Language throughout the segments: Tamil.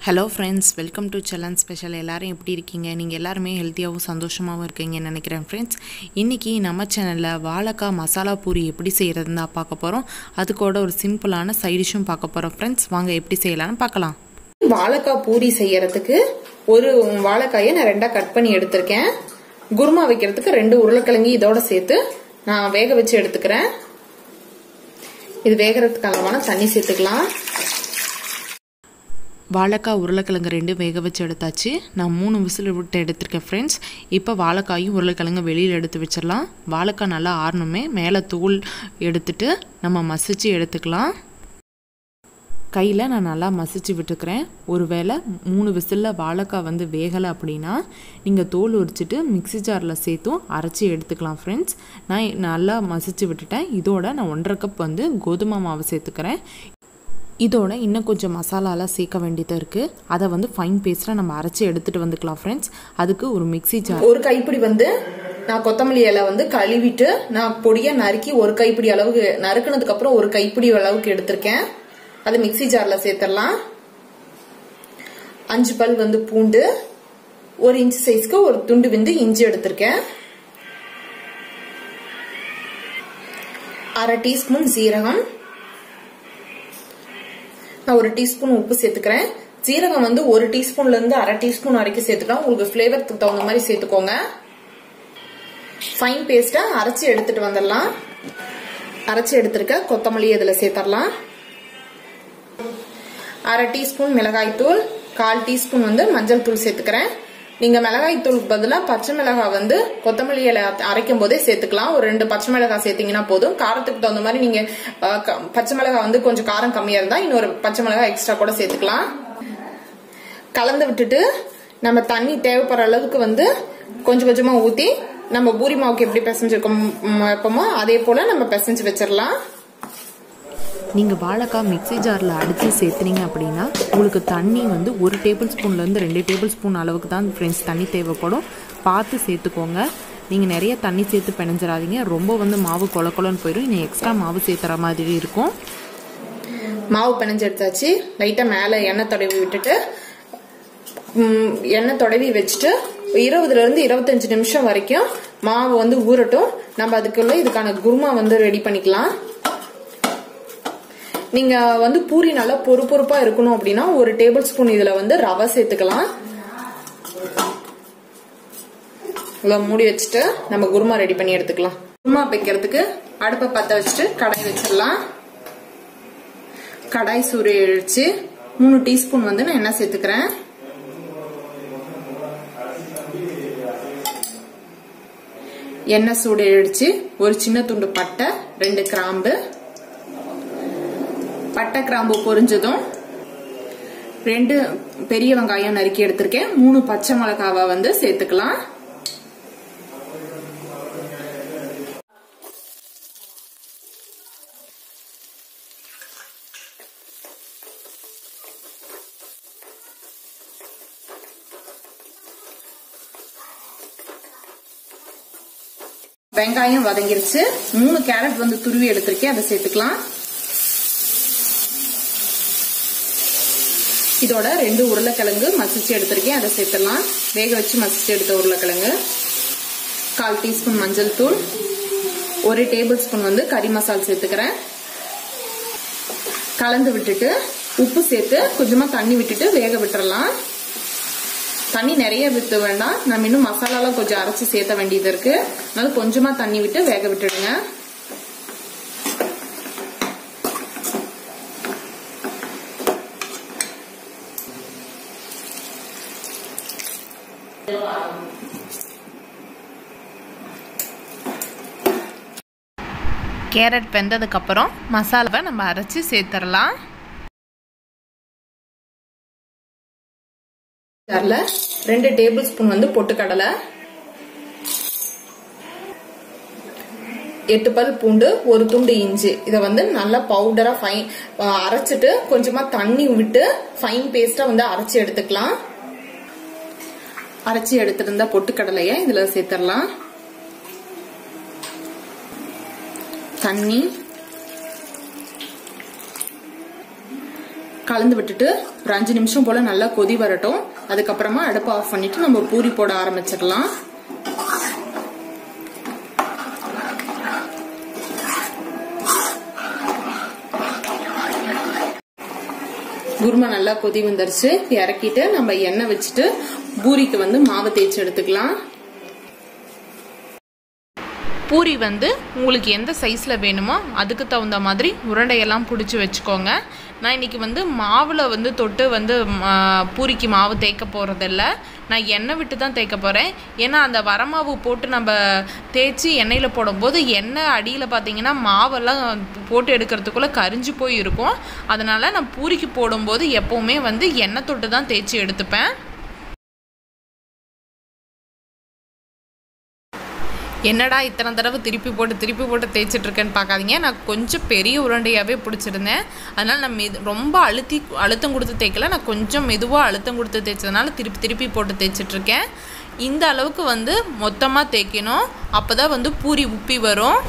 hello friends welcome to Chellan special எல்லாரும் எப்படி இருக்கீங்க நீங்கள் எல்லாருமே ஹெல்த்தியாகவும் சந்தோஷமாகவும் இருக்கீங்கன்னு நினைக்கிறேன் ஃப்ரெண்ட்ஸ் இன்றைக்கி நம்ம சேனலில் வாழைக்காய் மசாலா பூரி எப்படி செய்கிறதுன்னு தான் பார்க்க போகிறோம் அதுக்கூட ஒரு சிம்பிளான சைடிஷும் பார்க்க போகிறோம் ஃப்ரெண்ட்ஸ் வாங்க எப்படி செய்யலாம்னு பார்க்கலாம் வாழைக்காய் பூரி செய்யறதுக்கு ஒரு வாழைக்காயை நான் ரெண்டா கட் பண்ணி எடுத்திருக்கேன் குருமா வைக்கிறதுக்கு ரெண்டு உருளைக்கிழங்கு இதோட சேர்த்து நான் வேக வச்சு எடுத்துக்கிறேன் இது வேகிறதுக்கு அளவான தண்ணி சேர்த்துக்கலாம் வாழைக்காய் உருளைக்கிழங்கு ரெண்டும் வேக வச்சு எடுத்தாச்சு நான் மூணு விசில் விட்டு எடுத்திருக்கேன் ஃப்ரெண்ட்ஸ் இப்போ வாழைக்காயும் உருளைக்கிழங்கு வெளியில் எடுத்து வச்சிடலாம் வாழைக்காய் நல்லா ஆறணுமே மேலே தூள் எடுத்துட்டு நம்ம மசிச்சு எடுத்துக்கலாம் கையில் நான் நல்லா மசிச்சு விட்டுக்கிறேன் ஒருவேளை மூணு விசிலில் வாழைக்காய் வந்து வேகலை அப்படின்னா நீங்கள் தோல் உரிச்சிட்டு மிக்ஸி ஜாரில் சேர்த்தும் அரைச்சி எடுத்துக்கலாம் ஃப்ரெண்ட்ஸ் நான் நல்லா மசிச்சு விட்டுட்டேன் இதோட நான் ஒன்றரை கப் வந்து கோதுமை மாவு சேர்த்துக்கிறேன் இதோட இன்னும் கொஞ்சம் மசாலாலாம் சேர்க்க வேண்டியது இருக்குது அதை வந்து ஃபைன் பேஸ்ட்டாக நம்ம அரைச்சி எடுத்துகிட்டு வந்துக்கலாம் ஃப்ரெண்ட்ஸ் அதுக்கு ஒரு மிக்ஸி ஜார் ஒரு கைப்பிடி வந்து நான் கொத்தமல்லி இலை வந்து கழுவிட்டு நான் பொடியா நறுக்கி ஒரு கைப்பிடி அளவுக்கு நறுக்குனதுக்கு அப்புறம் ஒரு கைப்பிடி அளவுக்கு எடுத்திருக்கேன் அது மிக்ஸி ஜார்ல சேர்த்துடலாம் அஞ்சு பல் வந்து பூண்டு ஒரு இன்ச் சைஸ்க்கு ஒரு துண்டு வந்து இஞ்சி எடுத்திருக்கேன் அரை டீஸ்பூன் சீரகம் நான் ஒரு டீஸ்பூன் உப்பு சேர்த்துக்கிறேன் சீரகம் வந்து ஒரு டீஸ்பூன்ல இருந்து அரை டீஸ்பூன் வரைக்கும் சேர்த்துக்கலாம் உங்களுக்கு ஃபிளேவருக்கு தகுந்த மாதிரி சேர்த்துக்கோங்க ஃபைன் பேஸ்டா அரைச்சி எடுத்துட்டு வந்துடலாம் அரைச்சி எடுத்திருக்க கொத்தமல்லி இதுல சேர்த்துடலாம் அரை டீஸ்பூன் மிளகாய் தூள் கால் டீஸ்பூன் வந்து மஞ்சள் தூள் சேர்த்துக்கிறேன் நீங்க மிளகாய் தூளுக்கு பதிலாக பச்சை மிளகாய் வந்து கொத்தமல்லி இலை அரைக்கும் போதே சேர்த்துக்கலாம் ஒரு ரெண்டு பச்சை மிளகாய் சேர்த்தீங்கன்னா போதும் காரத்துக்கு தகுந்த மாதிரி நீங்க பச்சை மிளகாய் வந்து கொஞ்சம் காரம் கம்மியா இருந்தா இன்னொரு பச்சை மிளகாய் எக்ஸ்ட்ரா கூட சேர்த்துக்கலாம் கலந்து விட்டுட்டு நம்ம தண்ணி தேவைப்படுற அளவுக்கு வந்து கொஞ்சம் கொஞ்சமா ஊத்தி நம்ம பூரி மாவுக்கு எப்படி பிசைஞ்சிருக்கோம் வைப்போமோ அதே போல நம்ம பிசைஞ்சு வச்சிடலாம் நீங்கள் வாழைக்காய் மிக்ஸி ஜாரில் அடித்து சேர்த்துனீங்க அப்படின்னா உங்களுக்கு தண்ணி வந்து ஒரு டேபிள் ஸ்பூன்லேருந்து ரெண்டு டேபிள் ஸ்பூன் அளவுக்கு தான் ஃப்ரெண்ட்ஸ் தண்ணி தேவைப்படும் பார்த்து சேர்த்துக்கோங்க நீங்கள் நிறைய தண்ணி சேர்த்து பிணைஞ்சிடாதீங்க ரொம்ப வந்து மாவு கொல கொலன்னு போயிடும் இன்னும் எக்ஸ்ட்ரா மாவு சேர்த்துற மாதிரி இருக்கும் மாவு பிணைஞ்சு எடுத்தாச்சு லைட்டாக மேலே எண்ணெய் தடவி விட்டுட்டு எண்ணெய் தொடவி வச்சுட்டு இருபதுல இருந்து இருபத்தஞ்சு நிமிஷம் வரைக்கும் மாவு வந்து ஊறட்டும் நம்ம அதுக்குள்ள இதுக்கான குருமா வந்து ரெடி பண்ணிக்கலாம் நீங்க வந்து பூரி நல்லா பொறு பொறுப்பா இருக்கணும் அப்படின்னா ஒரு டேபிள் ஸ்பூன் இதுல வந்து ரவை சேர்த்துக்கலாம் இவ்வளவு மூடி வச்சுட்டு நம்ம குருமா ரெடி பண்ணி எடுத்துக்கலாம் குருமா வைக்கிறதுக்கு அடுப்பை பத்த வச்சுட்டு கடாய் வச்சிடலாம் கடாய் சூரிய இழிச்சு மூணு டீஸ்பூன் வந்து நான் எண்ணெய் சேர்த்துக்கிறேன் எண்ணெய் சூடு இழிச்சு ஒரு சின்ன துண்டு பட்டை ரெண்டு கிராம்பு பட்டை கிராம்பு பொரிஞ்சதும் ரெண்டு பெரிய வெங்காயம் நறுக்கி எடுத்திருக்கேன் மூணு பச்சை மிளகாவை வந்து சேர்த்துக்கலாம் வெங்காயம் வதங்கிருச்சு மூணு கேரட் வந்து துருவி எடுத்திருக்கேன் அதை சேர்த்துக்கலாம் இதோட ரெண்டு உருளைக்கிழங்கு மசிச்சு எடுத்திருக்கேன் அதை சேர்த்துடலாம் வேக வச்சு மசிச்சு எடுத்த உருளைக்கிழங்கு கால் டீஸ்பூன் மஞ்சள் தூள் ஒரு டேபிள் ஸ்பூன் வந்து கறி மசால் சேர்த்துக்கிறேன் கலந்து விட்டுட்டு உப்பு சேர்த்து கொஞ்சமா தண்ணி விட்டுட்டு வேக விட்டுறலாம் தண்ணி நிறைய விட்டு வேண்டாம் நம்ம இன்னும் மசாலாலாம் கொஞ்சம் அரைச்சி சேர்த்த வேண்டியது இருக்கு அதனால கொஞ்சமா தண்ணி விட்டு வேக விட்டுடுங்க கேரட் வெந்ததுக்கப்புறம் மசாலாவை நம்ம அரைச்சி சேர்த்துடலாம் ஜார்ல ரெண்டு டேபிள் ஸ்பூன் வந்து பொட்டுக்கடலை எட்டு பல் பூண்டு ஒரு துண்டு இஞ்சி இதை வந்து நல்லா பவுடரா ஃபைன் அரைச்சிட்டு கொஞ்சமா தண்ணி விட்டு ஃபைன் பேஸ்டா வந்து அரைச்சி எடுத்துக்கலாம் அரைச்சி எடுத்திருந்த பொட்டுக்கடலைய இதுல சேர்த்துடலாம் தண்ணி கலந்து விட்டுட்டு ஒரு அஞ்சு நிமிஷம் போல நல்லா கொதி வரட்டும் அதுக்கப்புறமா அடுப்பை ஆஃப் பண்ணிட்டு நம்ம பூரி போட ஆரம்பிச்சிடலாம் குருமா நல்லா கொதி வந்துருச்சு இறக்கிட்டு நம்ம எண்ணெய் வச்சுட்டு பூரிக்கு வந்து மாவு தேய்ச்சி எடுத்துக்கலாம் பூரி வந்து உங்களுக்கு எந்த சைஸில் வேணுமோ அதுக்கு தகுந்த மாதிரி உருண்டையெல்லாம் பிடிச்சி வச்சுக்கோங்க நான் இன்றைக்கி வந்து மாவில் வந்து தொட்டு வந்து ம- பூரிக்கு மாவு தேய்க்க போகிறதில்ல நான் எண்ணெய் விட்டு தான் தேய்க்க போகிறேன் ஏன்னா அந்த வரமாவு போட்டு நம்ம தேய்ச்சி எண்ணெயில் போடும்போது எண்ணெய் அடியில் பார்த்தீங்கன்னா மாவெல்லாம் போட்டு எடுக்கிறதுக்குள்ளே கரிஞ்சு போய் இருக்கும் அதனால் நான் பூரிக்கு போடும்போது எப்போவுமே வந்து எண்ணெய் தொட்டு தான் தேய்ச்சி எடுத்துப்பேன் என்னடா இத்தனை தடவை திருப்பி போட்டு திருப்பி போட்டு தேய்ச்சிட்டு இருக்கேன்னு பார்க்காதீங்க நான் கொஞ்சம் பெரிய உருண்டையாகவே பிடிச்சிருந்தேன் அதனால் நான் மெது ரொம்ப அழுத்தி அழுத்தம் கொடுத்து தேய்க்கல நான் கொஞ்சம் மெதுவாக அழுத்தம் கொடுத்து தேய்ச்சதுனால திருப்பி திருப்பி போட்டு தேய்ச்சிட்ருக்கேன் இந்த அளவுக்கு வந்து மொத்தமாக தேய்க்கணும் அப்போ தான் வந்து பூரி உப்பி வரும்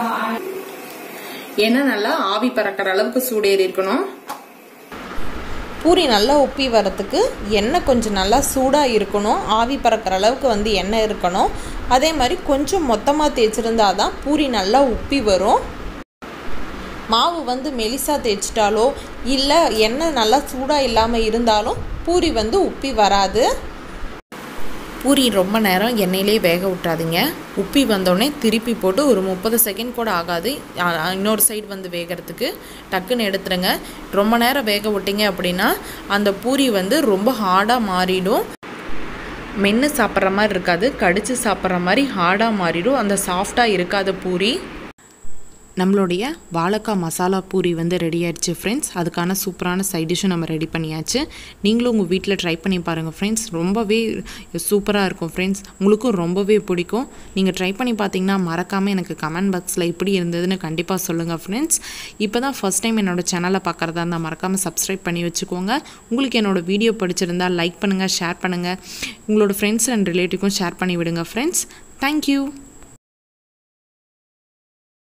எண்ணெய் நல்லா ஆவி பறக்கிற அளவுக்கு சூடேறி இருக்கணும் பூரி நல்லா உப்பி வரத்துக்கு எண்ணெய் கொஞ்சம் நல்லா சூடாக இருக்கணும் ஆவி பறக்கிற அளவுக்கு வந்து எண்ணெய் இருக்கணும் அதே மாதிரி கொஞ்சம் மொத்தமாக தேய்ச்சிருந்தா தான் பூரி நல்லா உப்பி வரும் மாவு வந்து மெலிசா தேய்ச்சிட்டாலோ இல்லை எண்ணெய் நல்லா சூடாக இல்லாமல் இருந்தாலும் பூரி வந்து உப்பி வராது பூரி ரொம்ப நேரம் எண்ணெயிலே வேக விட்றாதீங்க உப்பி வந்தோடனே திருப்பி போட்டு ஒரு முப்பது செகண்ட் கூட ஆகாது அ- அ- இன்னொரு சைடு வந்து வேகிறதுக்கு டக்குன்னு எடுத்துருங்க ரொம்ப நேரம் வேக விட்டீங்க அப்படின்னா அந்த பூரி வந்து ரொம்ப ஹார்டாக மாறிடும் மென்று சாப்பிட்ற மாதிரி இருக்காது கடித்து சாப்பிட்ற மாதிரி ஹார்டாக மாறிடும் அந்த சாஃப்டாக இருக்காத பூரி நம்மளுடைய வாழைக்காய் மசாலா பூரி வந்து ரெடி ஆயிடுச்சு ஃப்ரெண்ட்ஸ் அதுக்கான சூப்பரான சைட் டிஷ்ஷும் நம்ம ரெடி பண்ணியாச்சு நீங்களும் உங்கள் வீட்டில் ட்ரை பண்ணி பாருங்கள் ஃப்ரெண்ட்ஸ் ரொம்பவே சூப்பராக இருக்கும் ஃப்ரெண்ட்ஸ் உங்களுக்கும் ரொம்பவே பிடிக்கும் நீங்கள் ட்ரை பண்ணி பார்த்தீங்கன்னா மறக்காமல் எனக்கு கமெண்ட் பாக்ஸில் எப்படி இருந்ததுன்னு கண்டிப்பாக சொல்லுங்கள் ஃப்ரெண்ட்ஸ் இப்போ தான் ஃபஸ்ட் டைம் என்னோட சேனலை பார்க்குறதா இருந்தால் மறக்காமல் சப்ஸ்கிரைப் பண்ணி வச்சுக்கோங்க உங்களுக்கு என்னோட வீடியோ பிடிச்சிருந்தா லைக் பண்ணுங்கள் ஷேர் பண்ணுங்கள் உங்களோட ஃப்ரெண்ட்ஸ் அண்ட் ரிலேட்டிவ்க்கும் ஷேர் பண்ணி விடுங்க ஃப்ரெண்ட்ஸ் தேங்க்யூ